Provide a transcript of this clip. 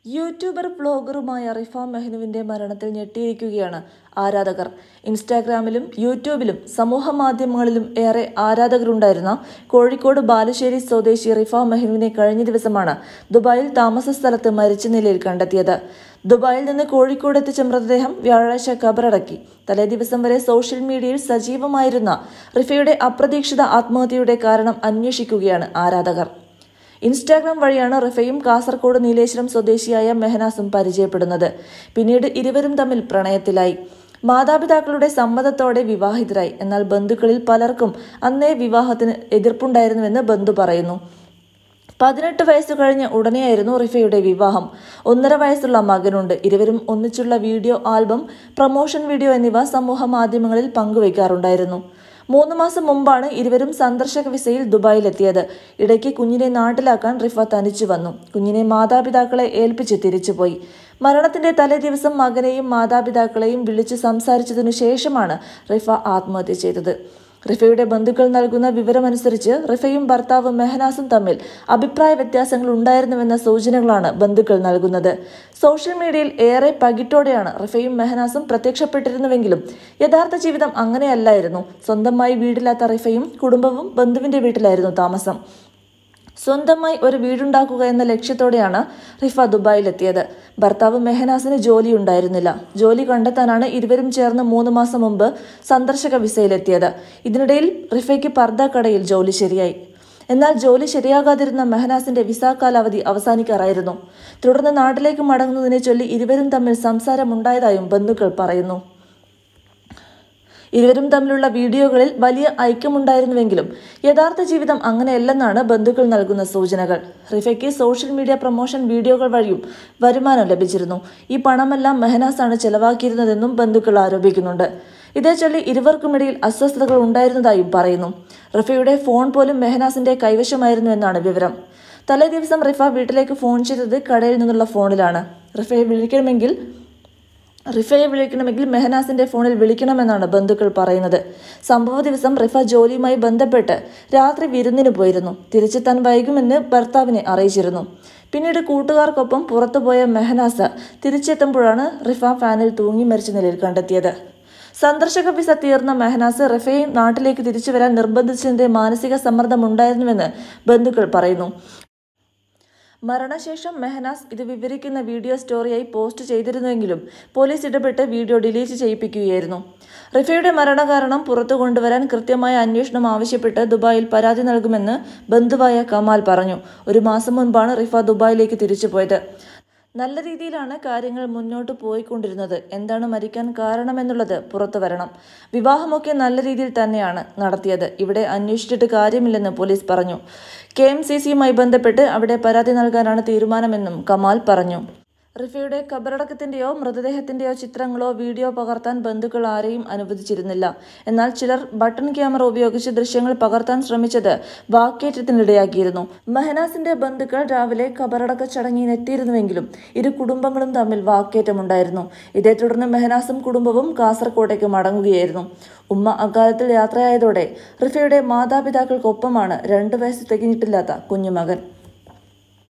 YouTuber വ്ളോഗറുമായ Rifa മെഹ്നുവിന്റെ മരണത്തിൽ ഞെട്ടിയിരിക്കുകയാണ് ആരാധകർ ഇൻസ്റ്റാഗ്രാമിലും യൂട്യൂബിലും സമൂഹ മാധ്യമങ്ങളിലും ഏറെ ആരാധകരുണ്ടായിരുന്ന കോഴിക്കോട് ബാലുശ്ശേരി സ്വദേശി റിഫ മെഹ്നുവിനെ കഴിഞ്ഞ ദിവസമാണ് ദുബായിൽ താമസ സ്ഥലത്ത് മരിച്ച നിലയിൽ കണ്ടെത്തിയത് ദുബായിൽ നിന്ന് കോഴിക്കോട് എത്തിച്ച മൃതദേഹം വ്യാഴാഴ്ച കബറടക്കി തലേ ദിവസം വരെ സോഷ്യൽ മീഡിയയിൽ സജീവമായിരുന്ന റിഫയുടെ അപ്രതീക്ഷിത ആത്മഹത്യയുടെ കാരണം അന്വേഷിക്കുകയാണ് ആരാധകർ ഇൻസ്റ്റാഗ്രാം വഴിയാണ് റിഫയും കാസർഗോഡ് നീലേശ്വരം സ്വദേശിയായ മെഹനാസും പരിചയപ്പെടുന്നത് പിന്നീട് ഇരുവരും തമ്മിൽ പ്രണയത്തിലായി മാതാപിതാക്കളുടെ സമ്മതത്തോടെ വിവാഹിതരായി എന്നാൽ ബന്ധുക്കളിൽ പലർക്കും അന്നേ വിവാഹത്തിന് എതിർപ്പുണ്ടായിരുന്നുവെന്ന് ബന്ധു പറയുന്നു പതിനെട്ട് വയസ്സ് കഴിഞ്ഞ ഉടനെയായിരുന്നു റിഫയുടെ വിവാഹം ഒന്നര വയസ്സുള്ള മകനുണ്ട് ഇരുവരും ഒന്നിച്ചുള്ള വീഡിയോ ആൽബം പ്രമോഷൻ വീഡിയോ എന്നിവ സമൂഹ മാധ്യമങ്ങളിൽ പങ്കുവയ്ക്കാറുണ്ടായിരുന്നു മൂന്ന് മാസം മുമ്പാണ് ഇരുവരും സന്ദർശക വിസയിൽ ദുബായിലെത്തിയത് ഇടയ്ക്ക് കുഞ്ഞിനെ നാട്ടിലാക്കാൻ റിഫ തനിച്ചു വന്നു കുഞ്ഞിനെ മാതാപിതാക്കളെ ഏൽപ്പിച്ച് തിരിച്ചുപോയി മരണത്തിന്റെ തലേ ദിവസം മകനെയും മാതാപിതാക്കളെയും വിളിച്ച് സംസാരിച്ചതിനു ശേഷമാണ് റിഫ ആത്മഹത്യ ചെയ്തത് റിഫയുടെ ബന്ധുക്കൾ നൽകുന്ന വിവരമനുസരിച്ച് റിഫയും ഭർത്താവ് മെഹനാസും തമ്മിൽ അഭിപ്രായ വ്യത്യാസങ്ങൾ ഉണ്ടായിരുന്നുവെന്ന സൂചനകളാണ് ബന്ധുക്കൾ നൽകുന്നത് സോഷ്യൽ മീഡിയയിൽ ഏറെ പകിട്ടോടെയാണ് റിഫയും മെഹനാസും പ്രത്യക്ഷപ്പെട്ടിരുന്നുവെങ്കിലും യഥാർത്ഥ ജീവിതം അങ്ങനെയല്ലായിരുന്നു സ്വന്തമായി വീടില്ലാത്ത റിഫയും കുടുംബവും ബന്ധുവിന്റെ വീട്ടിലായിരുന്നു താമസം സ്വന്തമായി ഒരു വീടുണ്ടാക്കുക എന്ന ലക്ഷ്യത്തോടെയാണ് റിഫ ദുബായിലെത്തിയത് ഭർത്താവ് മെഹനാസിന് ജോലി ഉണ്ടായിരുന്നില്ല ജോലി കണ്ടെത്താനാണ് ഇരുവരും ചേർന്ന് മൂന്ന് മാസം മുമ്പ് സന്ദർശക വിസയിലെത്തിയത് ഇതിനിടയിൽ റിഫയ്ക്ക് പർദ്ദ കടയിൽ ജോലി ശരിയായി എന്നാൽ ജോലി ശരിയാകാതിരുന്ന മെഹനാസിന്റെ വിസ കാലാവധി അവസാനിക്കാറായിരുന്നു തുടർന്ന് നാട്ടിലേക്ക് മടങ്ങുന്നതിനെ ചൊല്ലി ഇരുവരും തമ്മിൽ സംസാരമുണ്ടായതായും ബന്ധുക്കൾ പറയുന്നു ഇരുവരും തമ്മിലുള്ള വീഡിയോകളിൽ വലിയ ഐക്യമുണ്ടായിരുന്നുവെങ്കിലും യഥാർത്ഥ ജീവിതം അങ്ങനെയല്ലെന്നാണ് ബന്ധുക്കൾ നൽകുന്ന സൂചനകൾ റിഫയ്ക്ക് സോഷ്യൽ മീഡിയ പ്രൊമോഷൻ വീഡിയോകൾ വഴിയും വരുമാനം ലഭിച്ചിരുന്നു ഈ പണമെല്ലാം മെഹനാസാണ് ചെലവാക്കിയിരുന്നതെന്നും ബന്ധുക്കൾ ആരോപിക്കുന്നുണ്ട് ഇതേ ചൊല്ലി ഇരുവർക്കുമിടയിൽ അസ്വസ്ഥതകൾ ഉണ്ടായിരുന്നതായും പറയുന്നു റിഫയുടെ ഫോൺ പോലും മെഹനാസിന്റെ കൈവശമായിരുന്നു എന്നാണ് വിവരം തലേ ദിവസം റിഫ വീട്ടിലേക്ക് ഫോൺ ചെയ്തത് കടയിൽ നിന്നുള്ള ഫോണിലാണ് റിഫയെ വിളിക്കണമെങ്കിൽ റിഫയെ വിളിക്കണമെങ്കിൽ മെഹനാസിന്റെ ഫോണിൽ വിളിക്കണമെന്നാണ് ബന്ധുക്കൾ പറയുന്നത് സംഭവ ദിവസം റിഫ ജോലിയുമായി ബന്ധപ്പെട്ട് രാത്രി വിരുന്നിന് പോയിരുന്നു തിരിച്ചെത്താൻ വൈകുമെന്ന് ഭർത്താവിനെ അറിയിച്ചിരുന്നു പിന്നീട് കൂട്ടുകാർക്കൊപ്പം പുറത്തുപോയ മെഹനാസ് തിരിച്ചെത്തുമ്പോഴാണ് റിഫ ഫാനിൽ തൂങ്ങി മരിച്ച നിലയിൽ കണ്ടെത്തിയത് സന്ദർശക വിസ തീർന്ന മെഹനാസ് റിഫയെ നാട്ടിലേക്ക് തിരിച്ചു വരാൻ നിർബന്ധിച്ചതിന്റെ മാനസിക സമ്മർദ്ദമുണ്ടായിരുന്നുവെന്ന് ബന്ധുക്കൾ പറയുന്നു മരണശേഷം മെഹനാസ് ഇത് വിവരിക്കുന്ന വീഡിയോ സ്റ്റോറിയായി പോസ്റ്റ് ചെയ്തിരുന്നുവെങ്കിലും പോലീസ് ഇടപെട്ട് വീഡിയോ ഡിലീറ്റ് ചെയ്യിപ്പിക്കുകയായിരുന്നു റിഫയുടെ മരണകാരണം പുറത്തു കൊണ്ടുവരാൻ കൃത്യമായ അന്വേഷണം ആവശ്യപ്പെട്ട് ദുബായിൽ പരാതി നൽകുമെന്ന് ബന്ധുവായ കമാൽ പറഞ്ഞു ഒരു മാസം മുൻപാണ് റിഫ ദുബായിലേക്ക് തിരിച്ചുപോയത് നല്ല രീതിയിലാണ് കാര്യങ്ങൾ മുന്നോട്ട് പോയിക്കൊണ്ടിരുന്നത് എന്താണ് മരിക്കാൻ കാരണമെന്നുള്ളത് പുറത്തു വരണം വിവാഹമൊക്കെ നല്ല രീതിയിൽ തന്നെയാണ് നടത്തിയത് ഇവിടെ അന്വേഷിച്ചിട്ട് കാര്യമില്ലെന്ന് പോലീസ് പറഞ്ഞു കെ എം സി സിയുമായി ബന്ധപ്പെട്ട് അവിടെ പരാതി നൽകാനാണ് തീരുമാനമെന്നും കമാൽ പറഞ്ഞു റിഫയുടെ കബറടക്കത്തിന്റെയോ മൃതദേഹത്തിന്റെയോ ചിത്രങ്ങളോ വീഡിയോ പകർത്താൻ ബന്ധുക്കൾ ആരെയും അനുവദിച്ചിരുന്നില്ല എന്നാൽ ചിലർ ബട്ടൺ ക്യാമറ ഉപയോഗിച്ച് ദൃശ്യങ്ങൾ പകർത്താൻ ശ്രമിച്ചത് വാക്കേറ്റത്തിനിടയാക്കിയിരുന്നു മെഹനാസിന്റെ ബന്ധുക്കൾ രാവിലെ കബറടക്ക ചടങ്ങിന് എത്തിയിരുന്നുവെങ്കിലും ഇരു കുടുംബങ്ങളും തമ്മിൽ വാക്കേറ്റമുണ്ടായിരുന്നു ഇതേ തുടർന്ന് മെഹനാസും കുടുംബവും കാസർകോട്ടേക്ക് മടങ്ങുകയായിരുന്നു ഉമ്മ അക്കാലത്തിൽ യാത്രയായതോടെ റിഫയുടെ മാതാപിതാക്കൾക്കൊപ്പമാണ് രണ്ടു വയസ്സ് തികഞ്ഞിട്ടില്ലാത്ത കുഞ്ഞുമകൻ